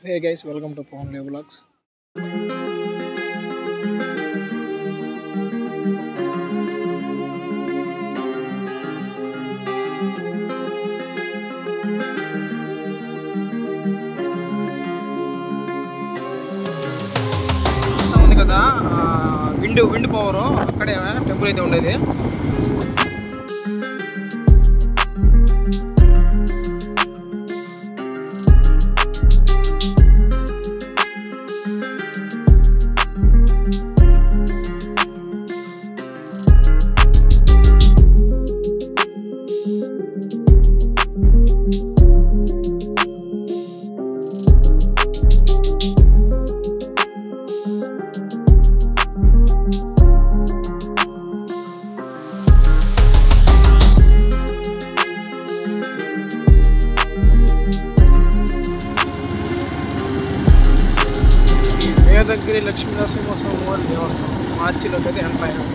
hey guys welcome to Pawan లే blogs ఉంది కదా విండ్ విండ్ పవర్ అక్కడే టెంపుల్ అయితే ఉండేది వేదగిరి లక్ష్మీ నరసింహస్వామి వారి దేవస్థానం మార్చిలోకి అయితే ఎంటర్ అయ్యాం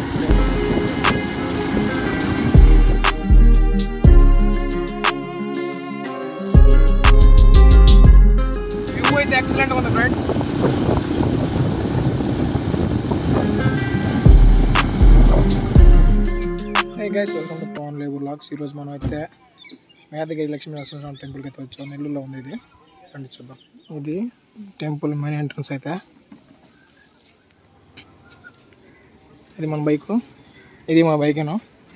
వ్యూ అయితే ఎక్సలెంట్ ఉంది friends hi guys welcome to Pawan లేబర్ లాక్స్ ఈరోజు మనం అయితే మేదగిరి లక్ష్మీ నరసింహస్వామి టెంపుల్కి అయితే వచ్చాం నెల్లూరులో ఉంది ఇది రండి చూద్దాం ఇది టెంపుల్ మెయిన్ ఎంట్రన్స్ అయితే ఇది మన బైక్ ఇది మా బైకేను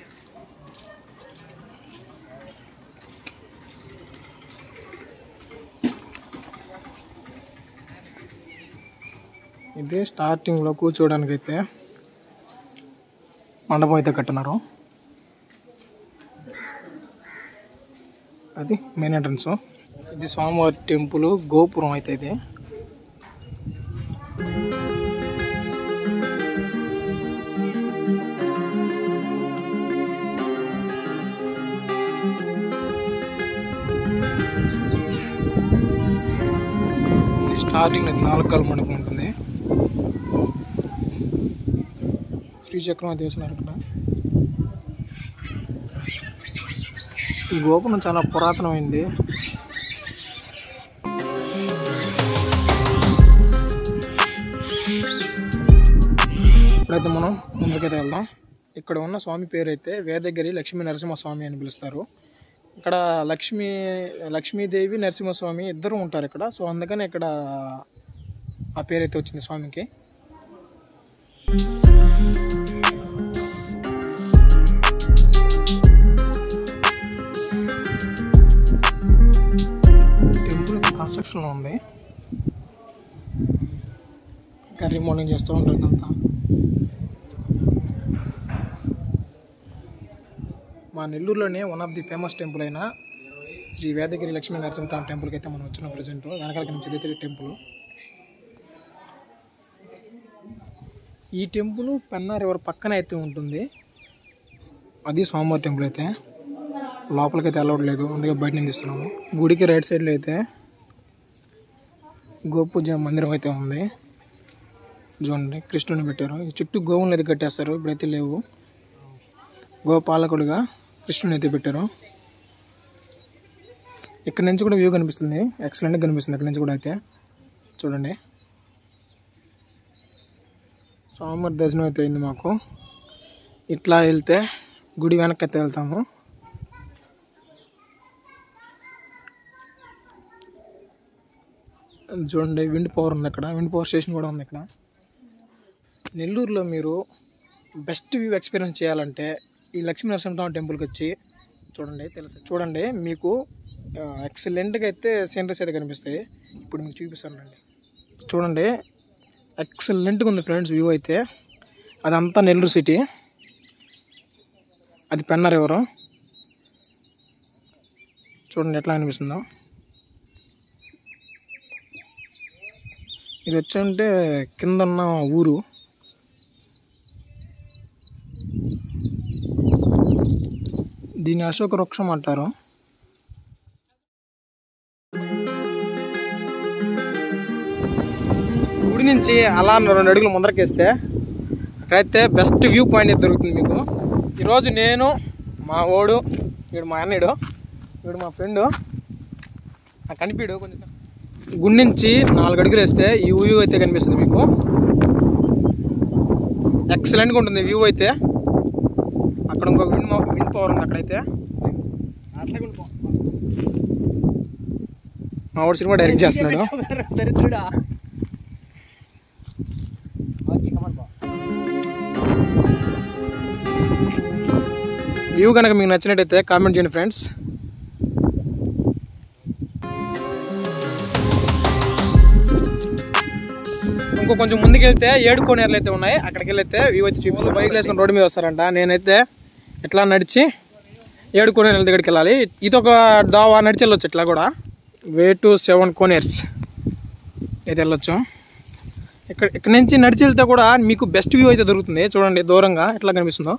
ఇది స్టార్టింగ్లో కూర్చోవడానికి అయితే మండపం అయితే కట్టున్నారు అది మెయిన్ ఎంట్రన్స్ ఇది స్వామివారి టెంపుల్ గోపురం అయితే ఇది ఇది స్టార్టింగ్ అది నాలుగు కాలు మండపం ఉంటుంది శ్రీచక్రం అయితే వేసినారు ఇక్కడ ఈ గోపురం చాలా పురాతనమైంది ఇప్పుడైతే మనం ముందుకైతే వెళ్దాం ఇక్కడ ఉన్న స్వామి పేరు అయితే వేదగిరి లక్ష్మీ నరసింహస్వామి అని పిలుస్తారు ఇక్కడ లక్ష్మీ లక్ష్మీదేవి నరసింహస్వామి ఇద్దరు ఉంటారు ఇక్కడ సో అందుకని ఇక్కడ ఆ పేరు అయితే వచ్చింది స్వామికి టెంపుల్ కన్స్ట్రక్షన్లో ఉంది ఇంకా రిమోడింగ్ చేస్తూ ఉంటారు ఇదంతా మా నెల్లూరులోనే one of the famous temple అయిన శ్రీ వేదగిరి లక్ష్మీ నరసింహ టెంపుల్కి అయితే మనం వచ్చిన ప్రజెంట్ వెనకాల నుంచి ఇదే టెంపుల్ ఈ టెంపుల్ పెన్నా రివర్ పక్కన అయితే ఉంటుంది అది స్వామివారి టెంపుల్ అయితే లోపలికి అయితే అలౌడ్ లేదు అందుకే బయట నుంచి ఇస్తున్నాము గుడికి రైట్ సైడ్లో అయితే గోపూజ మందిరం అయితే ఉంది చూడండి కృష్ణుని పెట్టారు ఈ చుట్టూ గోవులను అయితే కట్టేస్తారు ఇప్పుడైతే లేవు గోపాలకుడుగా కృష్ణుని అయితే పెట్టారు ఇక్కడ నుంచి కూడా వ్యూ కనిపిస్తుంది ఎక్సలెంట్గా కనిపిస్తుంది ఇక్కడ నుంచి కూడా అయితే చూడండి స్వామివారి దర్శనం అయితే అయింది మాకు ఇట్లా వెళ్తే గుడి వెనక్కి అయితే వెళ్తాము చూడండి విండ్ పవర్ ఉంది ఇక్కడ విండ్ పవర్ స్టేషన్ కూడా ఉంది ఇక్కడ నెల్లూరులో మీరు బెస్ట్ వ్యూ ఎక్స్పీరియన్స్ చేయాలంటే ఈ లక్ష్మీ నరసింహస్వామి టెంపుల్కి వచ్చి చూడండి తెలుసు చూడండి మీకు ఎక్సలెంట్గా అయితే సీనరీస్ అయితే కనిపిస్తాయి ఇప్పుడు మీకు చూపిస్తానండి చూడండి ఎక్సలెంట్గా ఉంది ఫ్రెండ్స్ వ్యూ అయితే అదంతా నెల్లూరు సిటీ అది పెన్న రివరు చూడండి ఎట్లా అనిపిస్తుందో ఇది వచ్చంటే కింద ఉన్న ఊరు దీన్ని అశోక వృక్షం అంటారు గుడి నుంచి అలా రెండు అడుగులు ముందరకేస్తే అక్కడైతే బెస్ట్ వ్యూ పాయింట్ దొరుకుతుంది మీకు ఈరోజు నేను మా ఓడు వీడు మా అన్నయ్యడు వీడు మా ఫ్రెండ్ నాకు కనిపిడు కొంచెం గుడి నుంచి నాలుగు అడుగులు వేస్తే ఈ వ్యూ అయితే కనిపిస్తుంది మీకు ఎక్సలెంట్గా ఉంటుంది వ్యూ అయితే అక్కడ ఇంకొక విండ్ విండ్ పవర్ ఉంది అక్కడైతే మా వాడు సినిమా డైరెక్ట్ చేస్తున్నాడు దరిద్రుడా వ్యూ కనుక మీకు నచ్చినట్టయితే కామెంట్ చేయండి ఫ్రెండ్స్ ఇంకో కొంచెం ముందుకెళ్తే ఏడు కోనేర్లు అయితే ఉన్నాయి అక్కడికి వెళ్తే వ్యూ అయితే చూపిస్తాను బైక్ వేసుకొని రోడ్డు మీద వస్తారంట నేనైతే ఎట్లా నడిచి ఏడు కోనేర్ల దగ్గరికి వెళ్ళాలి ఇది ఒక డావా నడిచి వెళ్ళొచ్చు ఇట్లా కూడా వే టు సెవెన్ కోనేర్స్ అయితే వెళ్ళొచ్చు ఇక్కడ ఇక్కడ నుంచి నడిచి వెళ్తే కూడా మీకు బెస్ట్ వ్యూ అయితే దొరుకుతుంది చూడండి దూరంగా ఎట్లా కనిపిస్తుందో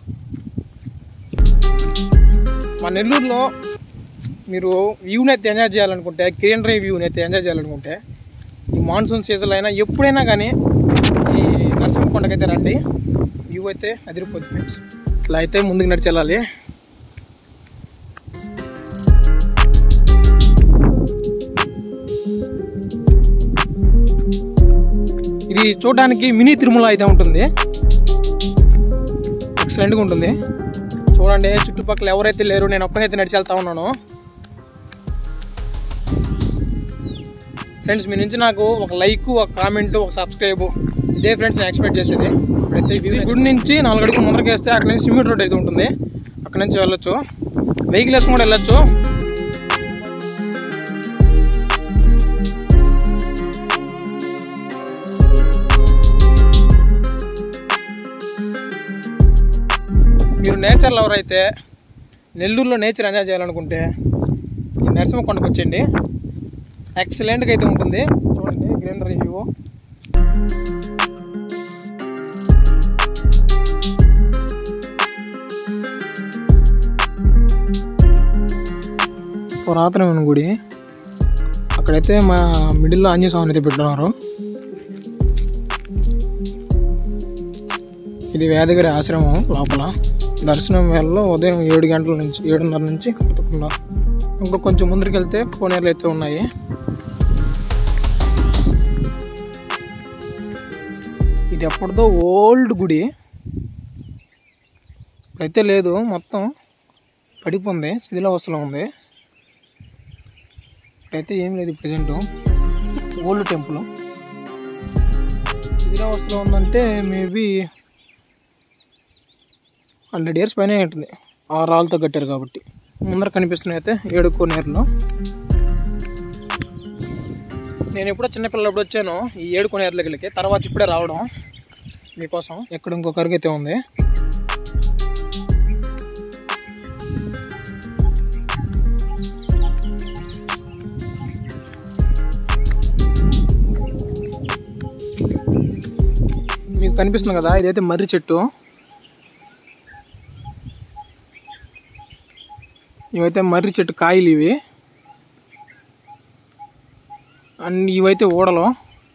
మా నెల్లూరులో మీరు వ్యూని అయితే ఎంజాయ్ చేయాలనుకుంటే గ్రీనరీ వ్యూని అయితే ఎంజాయ్ చేయాలనుకుంటే ఈ మాన్సూన్ సీజన్లో అయినా ఎప్పుడైనా కానీ ఈ నరసింహకొండకైతే రండి వ్యూ అయితే అదిరిపోతుంది ఫ్రెండ్స్ ఇట్లా అయితే ముందుకు నడిచి వెళ్ళాలి ఇది చూడడానికి మినీ తిరుమల అయితే ఉంటుంది ఎక్సలెంట్గా ఉంటుంది చూడండి చుట్టుపక్కల ఎవరైతే లేరు నేను ఒక్కనైతే నడిచి వెళ్తా ఉన్నాను ఫ్రెండ్స్ మీ నుంచి నాకు ఒక లైక్ ఒక కామెంట్ ఒక సబ్స్క్రైబ్ ఇదే ఫ్రెండ్స్ నేను ఎక్స్పెక్ట్ చేసేది ఇప్పుడైతే ఇది గుడి నుంచి నాలుగు అడుగులు ముందరకి వేస్తే అక్కడ నుంచి సిమెంట్ రోడ్ అయితే ఉంటుంది అక్కడ నుంచి వెళ్ళొచ్చు వెహికల్ వేసుకుని కూడా వెళ్ళొచ్చు మీరు నేచర్ లవర్ అయితే నెల్లూరులో నేచర్ ఎంజాయ్ చేయాలనుకుంటే ఈ నరసింహకొండకు వచ్చేయండి ఎక్సలెంట్గా అయితే ఉంటుంది చూడండి గ్రీనరీ వ్యూ పురాతనమైన గుడి అక్కడైతే మా మిడిల్లో ఆంజనేయ స్వామిని అయితే పెట్టున్నారు ఇది వేదగిరి ఆశ్రమం లోపల దర్శనం వేళలో ఉదయం ఏడు గంటల నుంచి ఏడున్నర నుంచి పదకొండు ఇంకా కొంచెం ముందరికి వెళ్తే కోనేరులు అయితే ఉన్నాయి ఇది ఎప్పటిదో ఓల్డ్ గుడి ఇప్పుడైతే లేదు మొత్తం పడిపోయింది శిథిలావస్థలో ఉంది ఇప్పుడైతే ఏం లేదు ప్రజెంట్ ఓల్డ్ టెంపుల్ శిథిలావస్థలో ఉందంటే మేబీ హండ్రెడ్ ఇయర్స్ పైన ఉంటుంది ఆ రాళ్ళతో కట్టారు కాబట్టి ముందర కనిపిస్తున్నాయి అయితే ఏడు కోనేరులో నేను ఎప్పుడో చిన్నపిల్లప్పుడు వచ్చాను ఈ ఏడు కోనేరులకి తర్వాత ఇప్పుడే రావడం మీకోసం ఎక్కడ ఇంకొక అరుగు అయితే ఉంది మీకు కనిపిస్తుంది కదా ఇదైతే మర్రి చెట్టు ఇవైతే మర్రి చెట్టు కాయలు ఇవి అండ్ ఇవైతే ఓడలు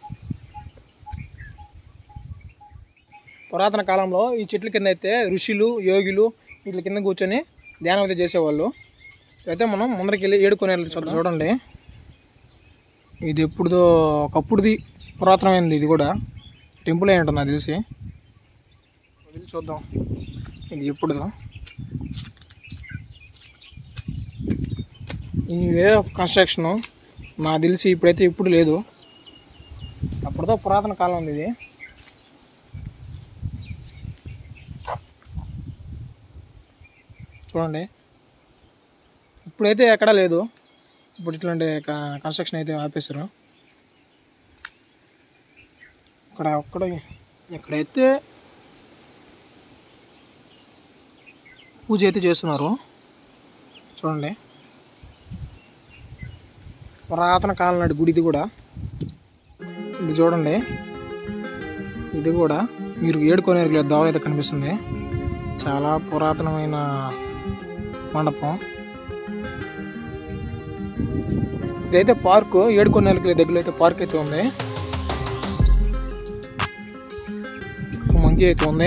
పురాతన కాలంలో ఈ చెట్ల కింద అయితే ఋషులు యోగులు వీటి కింద కూర్చొని ధ్యానం అయితే చేసేవాళ్ళు అయితే మనం ముందరికి వెళ్ళి ఏడుకొని చూద్దాం చూడండి ఇది ఎప్పుడుదో ఒకప్పుడుది పురాతనమైనది ఇది కూడా టెంపుల్ అయి ఉంటుంది నాకు తెలిసి వెళ్ళి చూద్దాం ఇది ఎప్పుడుదో ఈ వే ఆఫ్ కన్స్ట్రక్షన్ నాకు తెలిసి ఇప్పుడైతే ఇప్పుడు లేదు అప్పుడుతో పురాతన కాలం ఉంది ఇది చూడండి ఇప్పుడైతే ఎక్కడా లేదు ఇప్పుడు ఇట్లాంటి క- కన్స్ట్రక్షన్ అయితే ఆపేశారు ఇక్కడ ఒక్కడ ఇక్కడైతే పూజ అయితే చేస్తున్నారు చూడండి పురాతన కాలం నాటి గుడి ఇది కూడా ఇది చూడండి ఇది కూడా మీరు ఏడుకోనేరు దోవ అయితే కనిపిస్తుంది చాలా పురాతనమైన మండపం ఇదైతే పార్కు ఏడుకొనేరుకి దగ్గరలో అయితే పార్క్ అయితే ఉంది మంకీ అయితే ఉంది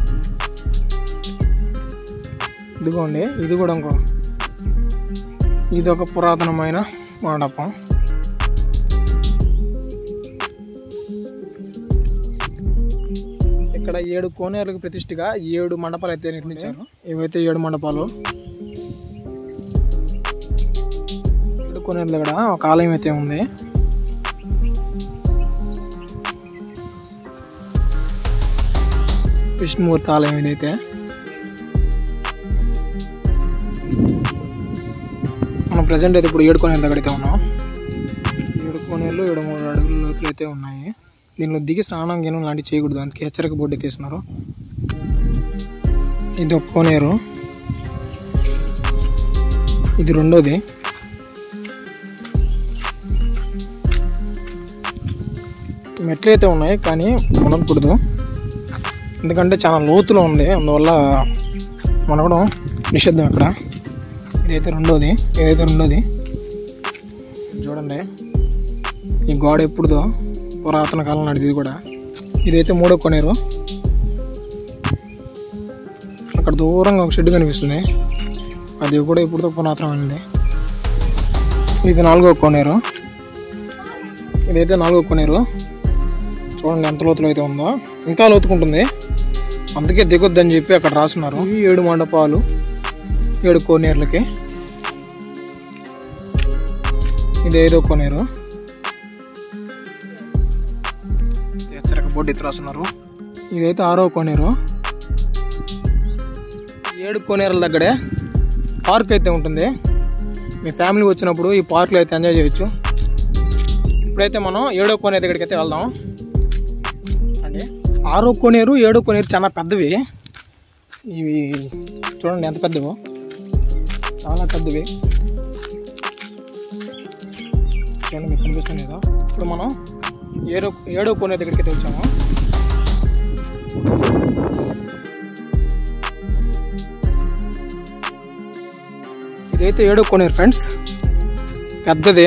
ఇదిగోండి ఇది కూడా ఇంకో ఇది ఒక పురాతనమైన మండపం ఇక్కడ ఏడు కోనేరులకు ప్రతిష్ఠగా ఏడు మండపాలు అయితే నిర్మించారు ఇవైతే ఏడు మండపాలు ఏడు కోనేరుల దగ్గర ఒక ఆలయం అయితే ఉంది విష్ణుమూర్తి ఆలయం ఇదైతే మనం ప్రజెంట్ అయితే ఇప్పుడు ఏడు కోనేరు దగ్గర అయితే ఉన్నాం ఏడు కోనేరులు ఏడు మూడు అడుగుల లోతులు అయితే ఉన్నాయి దీనిలో దిగి స్నానం గినం లాంటివి చేయకూడదు అందుకే హెచ్చరిక బోర్డు తీస్తున్నారు ఇది ఒక కోనేరు ఇది రెండోది మెట్లు అయితే ఉన్నాయి కానీ మునగకూడదు ఎందుకంటే చాలా లోతులో ఉంది అందువల్ల మునగడం నిషిద్ధం ఇక్కడ ఇదైతే రెండోది ఇదైతే రెండోది చూడండి ఈ గోడ ఎప్పుడుదో పురాతన కాలం నాటిది ఇది కూడా ఇదైతే మూడో కొనేరు అక్కడ దూరంగా ఒక షెడ్ కనిపిస్తుంది అది కూడా ఎప్పుడుదో పురాతనమైనది ఇది నాలుగో కొనేరు ఇదైతే నాలుగో కొనేరు చూడండి ఎంత లోతులో అయితే ఉందో ఇంకా లోతుకుంటుంది అందుకే దిగొద్దని చెప్పి అక్కడ రాస్తున్నారు ఈ ఏడు మండపాలు ఏడు కోనేర్లకి ఇది ఐదో కోనేరు హెచ్చరిక బోర్డు ఎత్తి రాస్తున్నారు ఇదైతే ఆరో కోనేరు ఈ ఏడు కోనేరుల దగ్గరే పార్క్ అయితే ఉంటుంది మీ ఫ్యామిలీ వచ్చినప్పుడు ఈ పార్క్లో అయితే ఎంజాయ్ చేయొచ్చు ఇప్పుడైతే మనం ఏడో కోనేరు దగ్గరికి అయితే వెళ్దాం అండి ఆరో కోనేరు ఏడో కోనేరు చాలా పెద్దవి ఇవి చూడండి ఎంత పెద్దవో చాలా పెద్దవి చూడండి మీకు కనిపిస్తుంది కదా ఇప్పుడు మనం ఏడో ఏడో కోనేరు దగ్గరికి అయితే వచ్చాము ఇదైతే ఏడో కోనేరు ఫ్రెండ్స్ పెద్దదే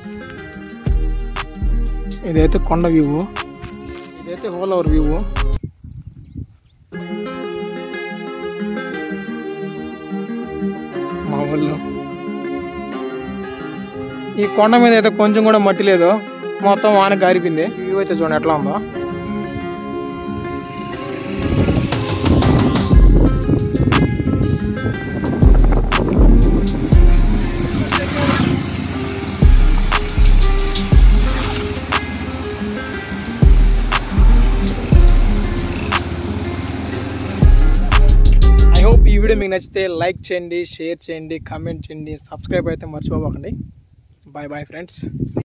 ఇదైతే కొండ వ్యూ ఇదైతే హోల్ అవర్ వ్యూ మా ఊళ్ళో ఈ కొండ మీద అయితే కొంచెం కూడా మట్టి లేదు మొత్తం వాన గారిపింది వ్యూ అయితే చూడండి ఎట్లా ఉందో ఐ హోప్ ఈ వీడియో మీకు నచ్చితే లైక్ చేయండి షేర్ చేయండి కామెంట్ చేయండి సబ్స్క్రైబ్ అయితే మర్చిపోకండి బాయ్ బాయ్ ఫ్రెండ్స్